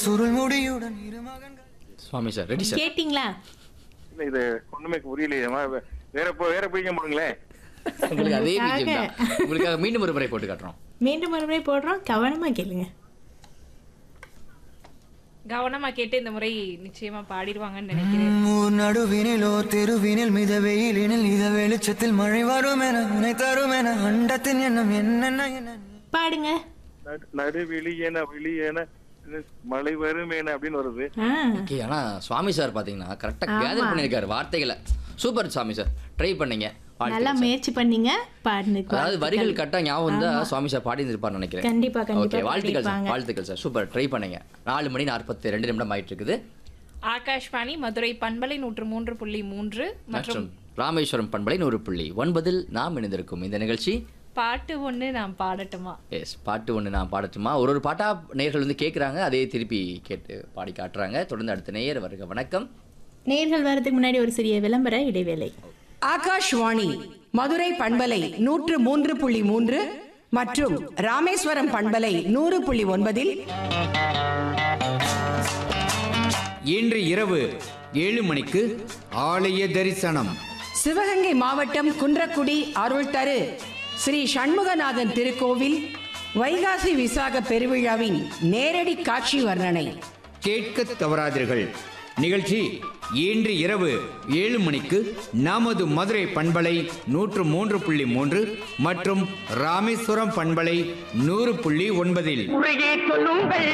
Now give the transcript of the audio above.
சுருள் முடியுடன் இரு மகன்கள் சுவாமி சார் ரெடி சார் கேட்டிங்களா இல்ல இது ஒண்ணுமே புரியலையேம்மா வே- வேற போ வேற போய்க்க போடுங்களேன் உங்களுக்கு அதே உங்களுக்காக. பிஜிஎம் தான் உங்களுக்காக மீண்டும் ஒரு முறை போட்டு காட்டுறோம் மீண்டும் மறுபடியும் போடுறோம் கவனமா கேளுங்க கவனமா கேட்டு இந்த முறை நிச்சயமா பாடிடுவாங்கன்னு நினைக்கிறேன் ஊர் நடுவினில் ஓர் தெருவினில் மித வெயிலினில் இத வெளிச்சத்தில் மழை வரும் என உனை தரும் என அண்டத்தின் எண்ணம் என்னென்ன என்ன பாடுங்க நடு- நடு வெளியேன வெளியேன மழை வருமேன அப்படின்னு வருது ஆ ஓகே ஆனா சுவாமி சார் பாத்தீங்கன்னா கரெக்டா ஆமா. கேதர் பண்ணிருக்காரு வார்த்தைகளை சூப்பர் சுவாமி சார் ட்ரை பண்ணீங்க நல்லா வாழ்த்துக்கள் சார். முயற்சி பண்ணீங்க பாடுங்க அதாவது வரிகள் கரெக்டா ஞாபகம் இருந்தா சுவாமி சார் பாடி இருப்பார் நினைக்கிறேன் கண்டிப்பா, கண்டிப்பா ஓகே வாழ்த்துக்கள் சார் பாடியிருப்பாங்க. வாழ்த்துக்கள் சார் சூப்பர் ட்ரை பண்ணீங்க நாலு மணி நாற்பத்தி ரெண்டு நிமிடம் ஆயிட்டு இருக்குது ஆகாஷ்வாணி மதுரை பண்பலை நூற்று மூன்று புள்ளி மூன்று மற்றும் மற்றும் ராமேஸ்வரம் பண்பலை நூறு புள்ளி ஒன்பதில் நாம் இணைந்திருக்கும் இந்த நிகழ்ச்சி பாட்டு ஒண்ணு நான் பாடட்டுமா எஸ் பாட்டு ஒன்று நான் பாடட்டுமா ஒரு ஒரு பாட்டா நேயர்கள் வந்து கேட்குறாங்க அதே திருப்பி கேட்டு பாடி காட்டுறாங்க தொடர்ந்து அடுத்த நேயர் வருக வணக்கம் நேர்கள் வரதுக்கு முன்னாடி ஒரு சிறிய விளம்பர இடைவேளை ஆகாஷ்வாணி மதுரை பண்பலை நூற்று மூன்று புள்ளி மூன்று மற்றும் ராமேஸ்வரம் பண்பலை நூறு புள்ளி ஒன்பதில் இன்று இரவு ஏழு மணிக்கு ஆலய தரிசனம் சிவகங்கை மாவட்டம் குன்றக்குடி அருள் தரு ஸ்ரீ சண்முகநாதன் திருக்கோவில் வைகாசி விசாக பெருவிழாவின் நேரடி காட்சி வர்ணனை கேட்க தவறாதீர்கள் நிகழ்ச்சி இன்று இரவு ஏழு மணிக்கு நமது மதுரை பண்பலை நூற்று மூன்று புள்ளி மூன்று மற்றும் ராமேஸ்வரம் பண்பலை நூறு புள்ளி ஒன்பதில்